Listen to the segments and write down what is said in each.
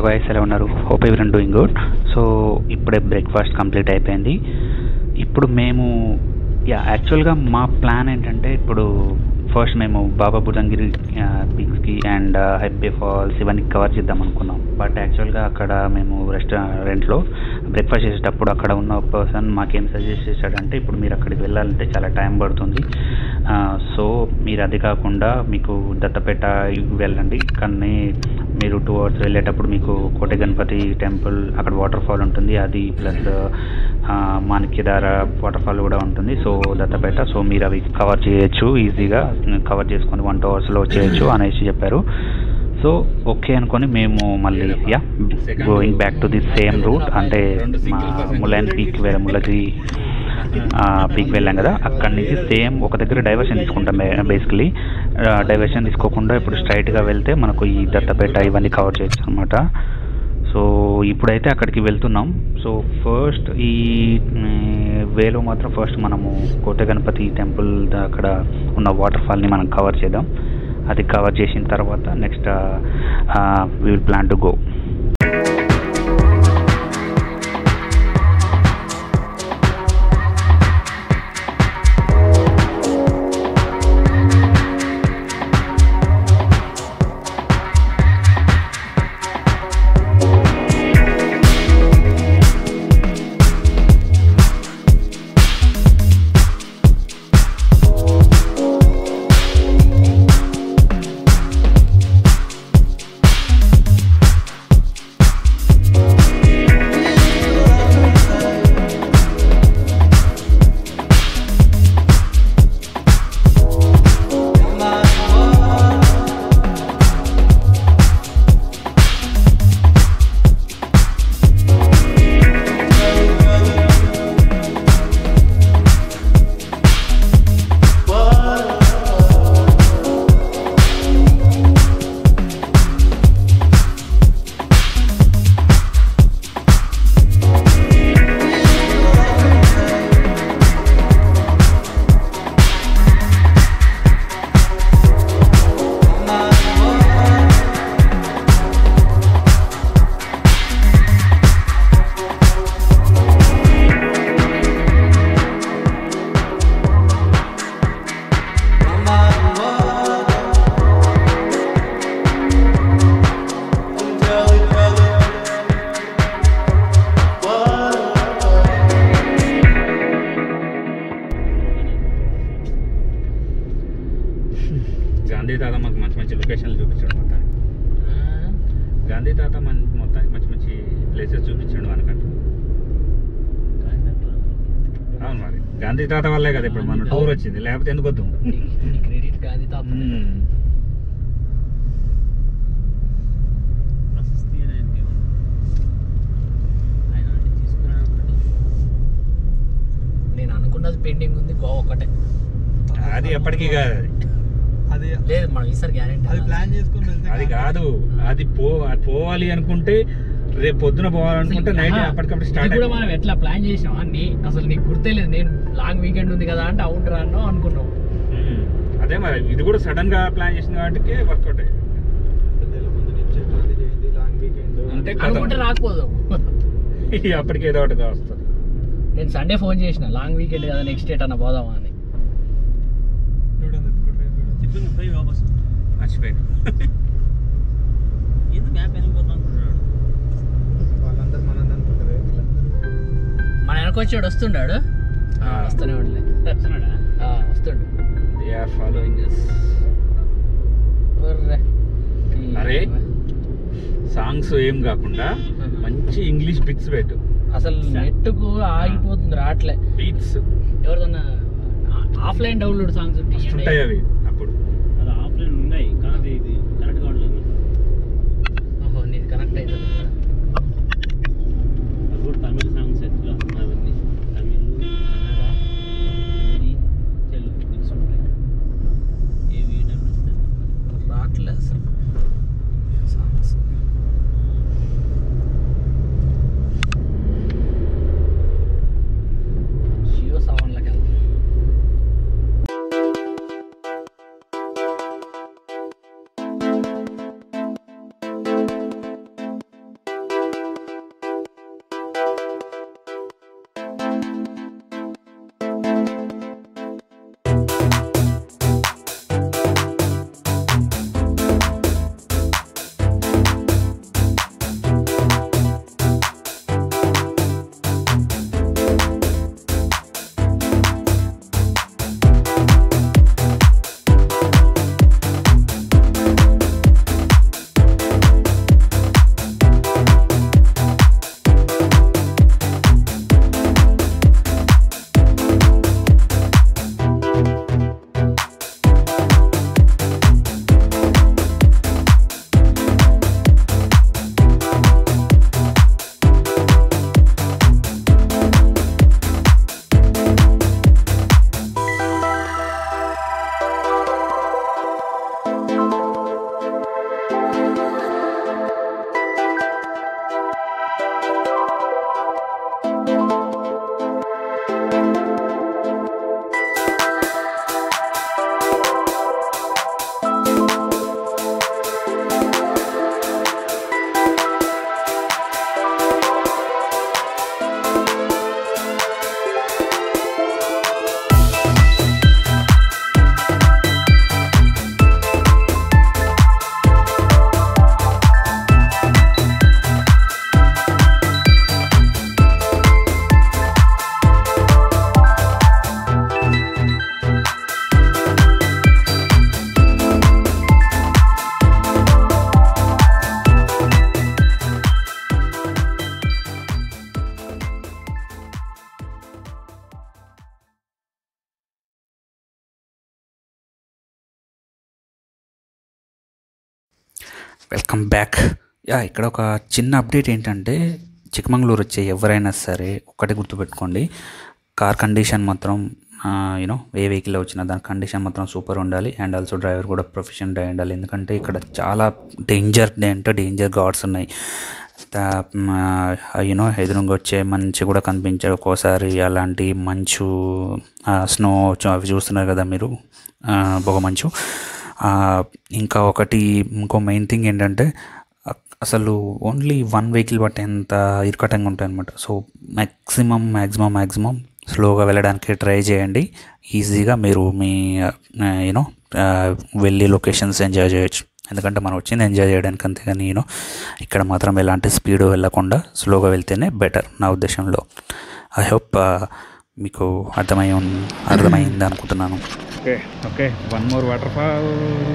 Guys ఎలా ఉన్నారు hope everyone doing good so ఇప్పుడే బ్రేక్ఫాస్ట్ కంప్లీట్ అయిపోయింది ఇప్పుడు మేము యా యాక్చువల్గా మా ప్లాన్ ఏంటంటే ఇప్పుడు ఫస్ట్ మేము బాబా బుడంగిరి పీక్స్కి అండ్ హెబ్బే ఫాల్స్ ఇవన్నీ కవర్ చేద్దాం అనుకున్నాం బట్ యాక్చువల్గా అక్కడ మేము రెస్టారెంట్లో బ్రేక్ఫాస్ట్ చేసేటప్పుడు అక్కడ ఉన్న ఒక పర్సన్ మాకేం సజెస్ట్ చేశాడంటే ఇప్పుడు మీరు అక్కడికి వెళ్ళాలంటే చాలా టైం పడుతుంది సో మీరు అది కాకుండా మీకు దత్తపేట వెళ్ళండి కానీ మీరు టూ అవర్స్ వెళ్ళేటప్పుడు మీకు కోటె గణపతి టెంపుల్ అక్కడ వాటర్ ఫాల్ ఉంటుంది అది ప్లస్ మాణిక్యధార వాటర్ ఫాల్ కూడా ఉంటుంది సో దత్తపేట సో మీరు అవి కవర్ చేయొచ్చు ఈజీగా కవర్ చేసుకొని వన్ టూ అవర్స్లో వచ్చేయచ్చు అనేసి చెప్పారు సో ఓకే అనుకొని మేము మళ్ళీ yeah going back to the same route అంటే మా ములైన్ పీక్ వెళ్ళ ములగిరి పీక్ వెళ్ళాం కదా అక్కడి నుంచి సేమ్ ఒక దగ్గర డైవర్షన్ తీసుకుంటాం బేసికలీ డైవర్షన్ తీసుకోకుండా ఇప్పుడు స్ట్రైట్గా వెళ్తే మనకు ఈ దత్తపేట ఇవన్నీ కవర్ చేయొచ్చు అనమాట సో ఇప్పుడైతే అక్కడికి వెళ్తున్నాం సో ఫస్ట్ ఈ వేలో మాత్రం ఫస్ట్ మనము కోట గణపతి టెంపుల్ అక్కడ ఉన్న వాటర్ ఫాల్ని మనం కవర్ చేద్దాం అది కవర్ చేసిన తర్వాత next we will plan to go Gandhi తాత మాకు మంచి మంచి లొకేషన్లు చూపించాడు మొత్తానికి గాంధీ తాత మన మొత్తానికి మంచి మంచి ప్లేసెస్ చూపించాడు మనకంట అవును మరి గాంధీ తాత వల్లే కదా ఇప్పుడు మన టూర్ వచ్చింది లేకపోతే ఎందుకు వద్దాం క్రెడిట్ గాంధీ తాత మ్మ్. ప్రశస్తి అనేది ఆయన అన్ని తీసుకున్నాడు నేను అనుకున్నది పెండింగ్ ఉంది గోవా ఒకటే అది ఎప్పటికీ కాదు అది. అది లేదు మనం ఈసారి గ్యారెంటీ అది ప్లాన్ చేసుకుని వెళ్తే అది కాదు అది పో అది పోవాలి అనుకుంటే రేపు పొద్దున పోవాలనుకుంటే నైట్ అప్పటికప్పుడు స్టార్ట్ కూడా మనం ఎట్లా ప్లాన్ చేసినాం అన్ని అసలు నీకు గుర్తే లేదు నేను లాంగ్ వీకెండ్ ఉంది కదా అంటే అవును రాను అనుకున్నాం అదే మరి ఇది కూడా సడన్ గా ప్లాన్ చేసిన వాటికి వర్కౌట్ అయ్యింది నెల ముందు నుంచే గాంధీ జయంతి లాంగ్ వీకెండ్ అంతే కదా. అనుకుంటే రాకపోదాం అప్పటికి ఏదో ఒకటిగా వస్తుంది నేను సండే ఫోన్ చేసిన లాంగ్ వీకెండ్ కదా నెక్స్ట్ డేట్ అన్న పోదామా అని తిప్పింగ్ పోయి వాపస్ మర్చిపోయాను ఎందుకు మ్యాప్ వెళ్ళిపోతాం అనుకుంటున్నాడు వాళ్ళందరూ మనల్ని అనుకుంటారు మన వెనకొచ్చాడు వస్తుండాడు ఆ. వస్తూనే ఉండలే వస్తున్నాడా ఆ, వస్తుండు దే ఆర్ ఫాలోయింగ్ ఒర్రే. ఈ- అరే. సాంగ్స్ ఏం కాకుండా మంచి ఇంగ్లీష్ బిట్స్ పెట్టు అసలు నెట్కు ఆగిపోతుంది రావట్లే బీట్స్ ఎవరిదన్నా ఆఫ్లైన్ డౌన్లోడ్ సాంగ్స్ ఉంటాయి ఉంటాయి అవి అప్పుడు అది ఆఫ్లైన్ ఉన్నాయి కానీ ఇది కరెక్ట్గా ఉండలేదు ఓహో నీది కనెక్ట్ అవుతుంది అది కూడా తమిళ సాంగ్స్ ఎట్లా అవన్నీ తమిళ్ కన్నడ హిందీ తెలుగు మిక్స్ ఉంటాయి ఏవి నడుస్తాయి రావట్లే అసలు సాంగ్స్ జియో సెవెన్లోకి వెళ్తాం వెల్కమ్ బ్యాక్ యా ఇక్కడ ఒక చిన్న అప్డేట్ ఏంటంటే చిక్కమంగళూరు వచ్చే ఎవరైనా సరే ఒక్కటి గుర్తుపెట్టుకోండి కార్ కండిషన్ మాత్రం యూనో ఏ వెహికల్ వచ్చినా దాని కండిషన్ మాత్రం సూపర్ ఉండాలి అండ్ ఆల్సో డ్రైవర్ కూడా ప్రొఫెషనల్ అయి ఉండాలి ఎందుకంటే ఇక్కడ చాలా డేంజర్ అంటే డేంజర్ గాడ్స్ ఉన్నాయి యూనో ఎదురుగా వచ్చే మంచు కూడా కనిపించే ఒక్కోసారి అలాంటి మంచు స్నో అవి చూస్తున్నారు కదా మీరు ఆ, పొగ మంచు ఆ, ఇంకా ఒకటి ఇంకో మెయిన్ థింగ్ ఏంటంటే అ- అసలు ఓన్లీ వన్ వెహికల్ పట్టేంత ఇరుకటంగా ఉంటాయి అనమాట సో మ్యాక్సిమం మ్యాక్సిమం మ్యాక్సిమం స్లోగా వెళ్ళడానికి ట్రై చేయండి ఈజీగా మీరు మీ యూనో వెళ్ళి లొకేషన్స్ ఎంజాయ్ చేయొచ్చు ఎందుకంటే మనం వచ్చింది ఎంజాయ్ చేయడానికి అంతేగాని యూనో ఇక్కడ మాత్రం ఎలాంటి స్పీడ్ వెళ్ళకుండా స్లోగా వెళ్తేనే బెటర్ నా ఉద్దేశంలో ఐ హోప్ మీకు అర్థమై ఉన్- అర్థమైంది అనుకుంటున్నాను okay okay one more water fall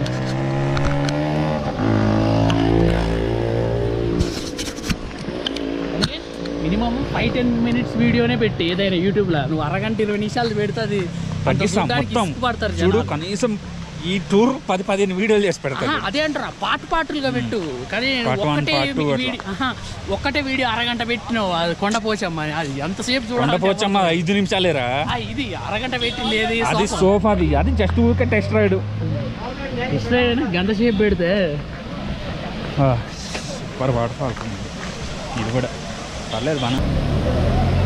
minimum five ten minutes వీడియోనే పెట్టి ఏదైనా యూట్యూబ్ లో నువ్వు అరగంట ఇరవై నిమిషాలు పెడితే అది అంత తగ్గిస్తాం చూడ్డానికి మొత్తం ఇష్టపడతారు చూడు జనాలు. కనీసం ఈ టూర్ పది పదిహేను వీడియోలు చేసి ఆహా, పెడతాను అదే అంటారా పార్ట్ పార్టులుగా పెట్టు కానీ Part one, ఒక్కటే part two అట్లా. వీడియో ఆహా, ఒక్కటే వీడియో అరగంట పెట్టినావు అది కొండపోచమ్మ అది ఎంతసేపు చూడాలి ఉండపోవచ్చమ్మా ఐదు నిమిషాలేరా ఆ, ఇది అరగంట పెట్టింది ఏది అది సోఫా. సోఫాది అది జస్ట్ ఊరికే టెస్ట్ రైడ్ ఇష్టమే గంట సేపు పెడితే సూపర్ వాటర్ ఫాల్ ఇది కూడా పర్లేదు బాగా